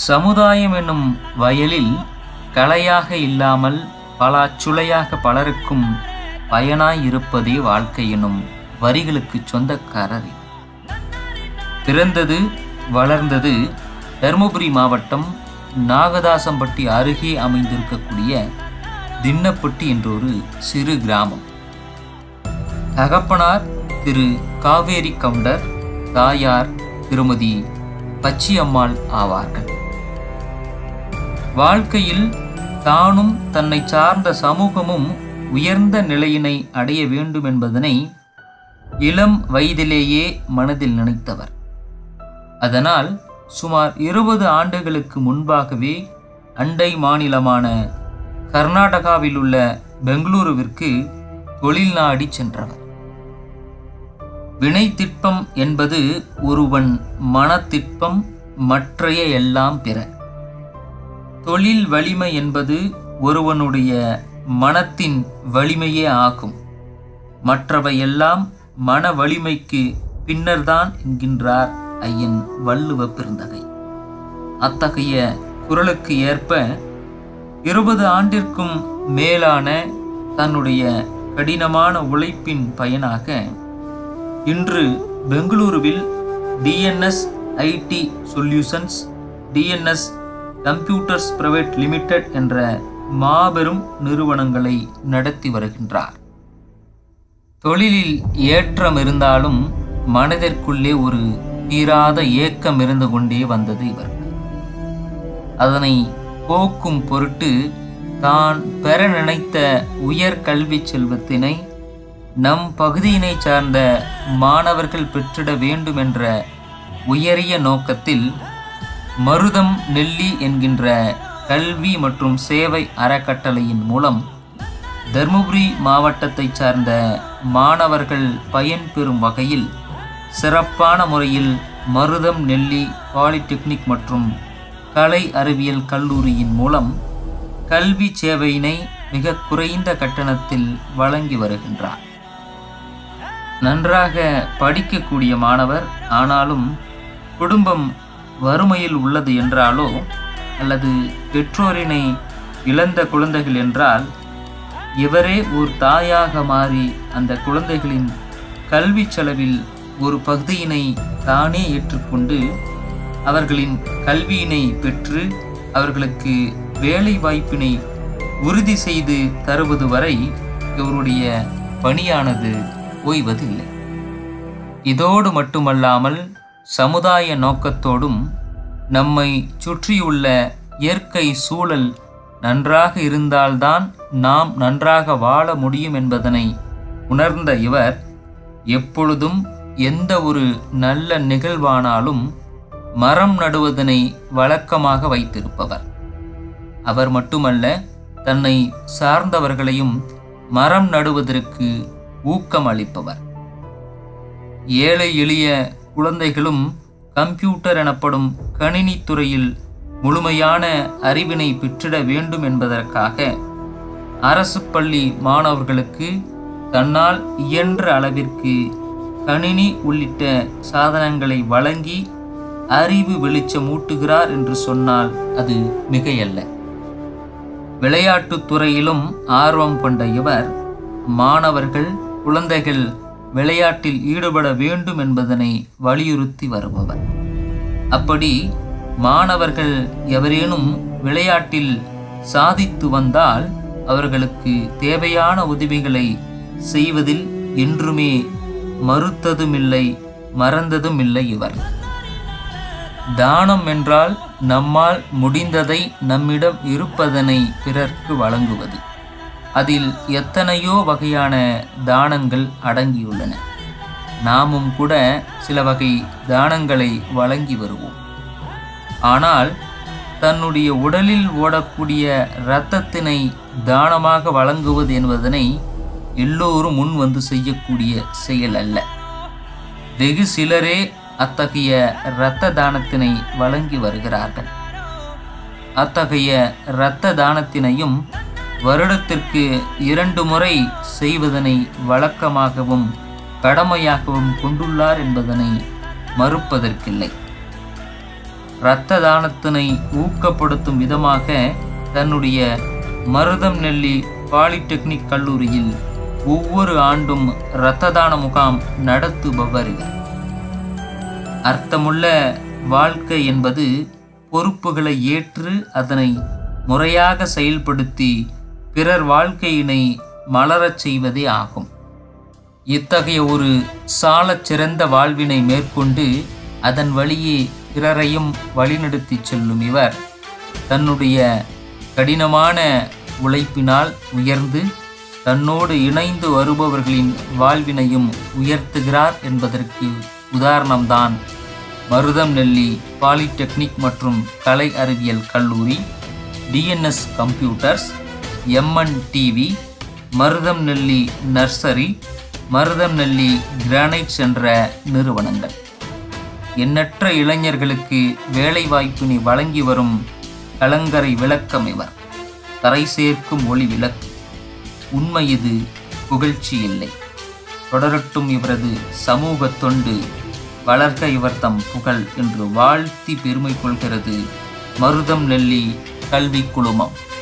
சமுதாயம் என்னும் வயலில் களையாக இல்லாமல் பலாச்சுளையாக பலருக்கும் பயனாய் இருப்பதே வாழ்க்கை எனும் வரிகளுக்கு சொந்தக்காரர் இவர். பிறந்தது வளர்ந்தது தருமபுரி மாவட்டம் நாகதாசம்பட்டி அருகே அமைந்திருக்கக்கூடிய தின்னப்பட்டி என்ற ஒரு சிறு கிராமம் தகப்பனார் திரு காவேரி கவுண்டர் தாயார் திருமதி பச்சியம்மாள் ஆவார்கள் வாழ்க்கையில் தானும் தன்னை சார்ந்த சமூகமும் உயர்ந்த நிலையினை அடைய வேண்டும் என்பதனை இளம் வயதிலேயே மனதில் நினைத்தவர் அதனால் சுமார் இருபது ஆண்டுகளுக்கு முன்பாகவே அண்டை மாநிலமான கர்நாடகாவில் உள்ள பெங்களூருவிற்கு தொழில் நாடி சென்றவர் வினைத்திட்பம் என்பது ஒருவன் மனத்திட்பம் மற்றைய எல்லாம் பிற தொழில் வலிமை என்பது ஒருவனுடைய மனத்தின் வலிமையே ஆகும் மற்றவை எல்லாம் மன வலிமைக்கு பின்னர்தான் என்கின்றார் ஐயன் வள்ளுவ பெருந்தகை அத்தகைய குரலுக்கு ஏற்ப இருபது ஆண்டிற்கும் மேலான தன்னுடைய கடினமான உழைப்பின் பயனாக இன்று பெங்களூருவில் TNS IT solutions TNS computers private limited என்ற மாபெரும் நிறுவனங்களை நடத்தி வருகின்றார் தொழிலில் ஏற்றம் இருந்தாலும் மனதிற்குள்ளே ஒரு தீராத ஏக்கம் இருந்து கொண்டே வந்தது இவருக்கு அதனை போக்கும் பொருட்டு தான் பெற நினைத்த உயர் கல்வி செல்வத்தினை நம் பகுதியினை சார்ந்த மாணவர்கள் பெற்றிட வேண்டும் என்ற உயரிய நோக்கத்தில் மருதம் நெல்லி என்கின்ற கல்வி மற்றும் சேவை அறக்கட்டளையின் மூலம் தருமபுரி மாவட்டத்தை சார்ந்த மாணவர்கள் பயன்பெறும் வகையில் சிறப்பான முறையில் மருதம் நெல்லி பாலிடெக்னிக் மற்றும் கலை அறிவியல் கல்லூரியின் மூலம் கல்வி சேவையினை மிக குறைந்த கட்டணத்தில் வழங்கி வருகின்றார் நன்றாக படிக்கக்கூடிய மாணவர் ஆனாலும் குடும்பம் வறுமையில் உள்ளது என்றாலோ அல்லது பெற்றோரினை இழந்த குழந்தைகள் என்றால் இவரே ஒரு தாயாக மாறி அந்த குழந்தைகளின் கல்வி செலவில் ஒரு பகுதியினை தானே ஏற்றுக்கொண்டு அவர்களின் கல்வியினை பெற்று அவர்களுக்கு வேலை வாய்ப்பினை உறுதி செய்து தருவது வரை இவருடைய பணியானது ஓய்வதில்லை இதோடு மட்டுமல்லாமல் சமுதாய நோக்கத்தோடும் நம்மை சுற்றியுள்ள இயற்கை சூழல் நன்றாக இருந்தால்தான் நாம் நன்றாக வாழ முடியும் என்பதனை உணர்ந்த இவர் எப்பொழுதும் எந்த ஒரு நல்ல நிகழ்வானாலும் மரம் நடுவதனை வழக்கமாக வைத்திருப்பவர் அவர் மட்டுமல்ல தன்னை சார்ந்தவர்களையும் மரம் நடுவதற்கு ஊக்கம் அளிப்பவர் ஏழை எளிய குழந்தைகளும் கம்ப்யூட்டர் எனப்படும் கணினி துறையில் முழுமையான அறிவினை பெற்றிட வேண்டும் என்பதற்காக அரசு பள்ளி மாணவர்களுக்கு தன்னால் இயன்ற அளவிற்கு கணினி உள்ளிட்ட சாதனங்களை வழங்கி அறிவு வெளிச்சமூட்டுகிறார் என்று சொன்னால் அது மிகையல்ல விளையாட்டுத் துறையிலும் ஆர்வம் கொண்ட இவர் மாணவர்கள் குழந்தைகள் விளையாட்டில் ஈடுபட வேண்டும் என்பதனை வலியுறுத்தி வருபவர் அப்படி மாணவர்கள் எவரேனும் விளையாட்டில் சாதித்து வந்தால் அவர்களுக்கு தேவையான உதவிகளை செய்வதில் என்றுமே மறுத்ததுமில்லை மறந்ததுமில்லை இவர் தானம் என்றால் நம்மால் முடிந்ததை நம்மிடம் இருப்பதனை பிறர்க்கு வழங்குவது அதில் எத்தனையோ வகையான தானங்கள் அடங்கியுள்ளன நாமும் கூட சில வகை தானங்களை வழங்கி வருவோம் ஆனால் தன்னுடைய உடலில் ஓடக்கூடிய இரத்தத்தினை தானமாக வழங்குவது என்பதனை எல்லோரும் முன் வந்து செய்யக்கூடிய செயல் அல்ல வெகு சிலரே அத்தகைய இரத்த தானத்தினை வழங்கி வருகிறார்கள் அத்தகைய இரத்த தானத்தினையும் வருடத்திற்கு இரண்டு முறை செய்வதனை வழக்கமாகவும் கடமையாகவும் கொண்டுள்ளார் என்பதனை மறுப்பதற்கில்லை இரத்த தானத்தினை ஊக்கப்படுத்தும் விதமாக தன்னுடைய மருதம் நெல்லி பாலிடெக்னிக் கல்லூரியில் ஒவ்வொரு ஆண்டும் இரத்த தான முகாம் நடத்துபவர் இவர் அர்த்தமுள்ள வாழ்க்கை என்பது பொறுப்புகளை ஏற்று அதனை முறையாக செயல்படுத்தி பிறர் வாழ்க்கையினை மலரச் செய்வதே ஆகும் இத்தகைய ஒரு சாலச் சிறந்த வாழ்வினை மேற்கொண்டு அதன் வழியே பிறரையும் வழிநடத்தி செல்லும் இவர் தன்னுடைய கடினமான உழைப்பினால் உயர்ந்து தன்னோடு இணைந்து வருபவர்களின் வாழ்வினையும் உயர்த்துகிறார் என்பதற்கு உதாரணம்தான் மருதம் நெல்லி பாலிடெக்னிக் மற்றும் கலை அறிவியல் கல்லூரி டிஎன்எஸ் கம்ப்யூட்டர்ஸ் எம்என் டிவி மருதம் நெல்லி நர்சரி மருதம் நெல்லி கிரானைட்ஸ் என்ற நிறுவனங்கள் எண்ணற்ற இளைஞர்களுக்கு வேலைவாய்ப்பினை வழங்கி வரும் கலங்கரை விளக்கம் இவர் கரை சேர்க்கும் ஒளி விளக்கு உண்மை இது புகழ்ச்சி இல்லை தொடரட்டும் இவரது சமூக தொண்டு வளர்க்க இவர் தம் புகழ் என்று வாழ்த்தி பெருமை கொள்கிறது மருதம் நெல்லி கல்வி குழுமம்